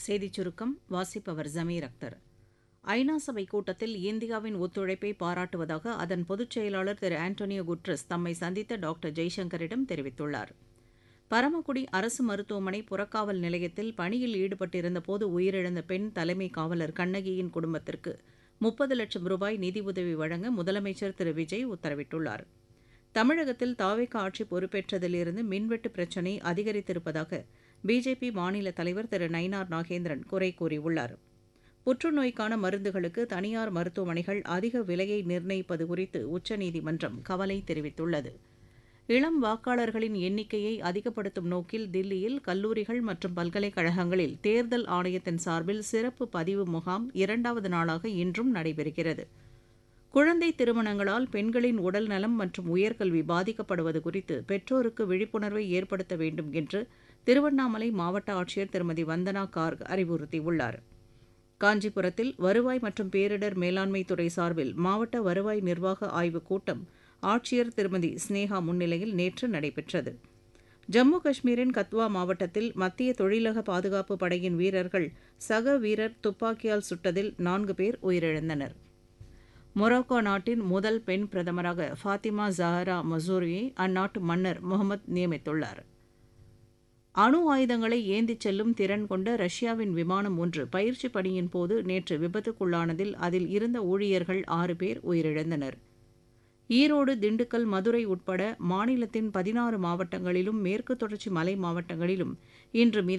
செய்திச் சுருக்கம் வாசிப்பவர் ஜமீர் அக்தர் ஐநா சபை கூட்டத்தில் இந்தியாவின் ஒத்துழைப்பை பாராட்டுவதாக அதன் பொதுச் செயலாளர் திரு ஆண்டோனியோ குட்ரஸ் தம்மை சந்தித்த டாக்டர் ஜெய்சங்கரிடம் தெரிவித்துள்ளார் பரமக்குடி அரசு மருத்துவமனை புறக்காவல் நிலையத்தில் பணியில் ஈடுபட்டிருந்தபோது உயிரிழந்த பெண் தலைமை காவலர் கண்ணகியின் குடும்பத்திற்கு முப்பது லட்சம் ரூபாய் நிதியுதவி வழங்க முதலமைச்சர் திரு விஜய் உத்தரவிட்டுள்ளார் தமிழகத்தில் தாவேக ஆட்சி பொறுப்பேற்றதிலிருந்து மின்வெட்டு பிரச்சினை அதிகரித்திருப்பதாக பிஜேபி மாநில தலைவர் திரு நயினார் நாகேந்திரன் குறை கூறியுள்ளார் புற்றுநோய்க்கான மருந்துகளுக்கு தனியார் மருத்துவமனைகள் அதிக விலையை நிர்ணயிப்பது குறித்து உச்சநீதிமன்றம் கவலை தெரிவித்துள்ளது இளம் வாக்காளர்களின் எண்ணிக்கையை அதிகப்படுத்தும் நோக்கில் தில்லியில் கல்லூரிகள் மற்றும் பல்கலைக்கழகங்களில் தேர்தல் ஆணையத்தின் சார்பில் சிறப்பு பதிவு முகாம் இரண்டாவது நாளாக இன்றும் நடைபெறுகிறது குழந்தை திருமணங்களால் பெண்களின் உடல் நலம் மற்றும் உயர்கல்வி பாதிக்கப்படுவது குறித்து பெற்றோருக்கு விழிப்புணர்வை ஏற்படுத்த வேண்டும் என்று திருவண்ணாமலை மாவட்ட ஆட்சியர் திருமதி வந்தனா கார்க் அறிவுறுத்தியுள்ளார் காஞ்சிபுரத்தில் வருவாய் மற்றும் பேரிடர் மேலாண்மை துறை சார்பில் மாவட்ட வருவாய் நிர்வாக ஆய்வுக் கூட்டம் ஆட்சியர் திருமதி ஸ்னேகா முன்னிலையில் நேற்று நடைபெற்றது ஜம்மு காஷ்மீரின் கத்வா மாவட்டத்தில் மத்திய தொழிலக பாதுகாப்பு படையின் வீரர்கள் சக வீரர் துப்பாக்கியால் சுட்டதில் நான்கு பேர் உயிரிழந்தனர் மொரோக்கோ நாட்டின் முதல் பெண் பிரதமராக ஃபாத்திமா ஜஹரா மசூரியை அந்நாட்டு மன்னர் முகமது நியமித்துள்ளார் அணு ஆயுதங்களை ஏந்திச் செல்லும் திறன் கொண்ட ரஷ்யாவின் விமானம் ஒன்று பயிற்சி பணியின் போது நேற்று விபத்துக்குள்ளானதில் அதில் இருந்த ஊழியர்கள் ஆறு பேர் உயிரிழந்தனர் ஈரோடு திண்டுக்கல் மதுரை உட்பட மாநிலத்தின் பதினாறு மாவட்டங்களிலும் மேற்கு தொடர்ச்சி மலை மாவட்டங்களிலும் இன்று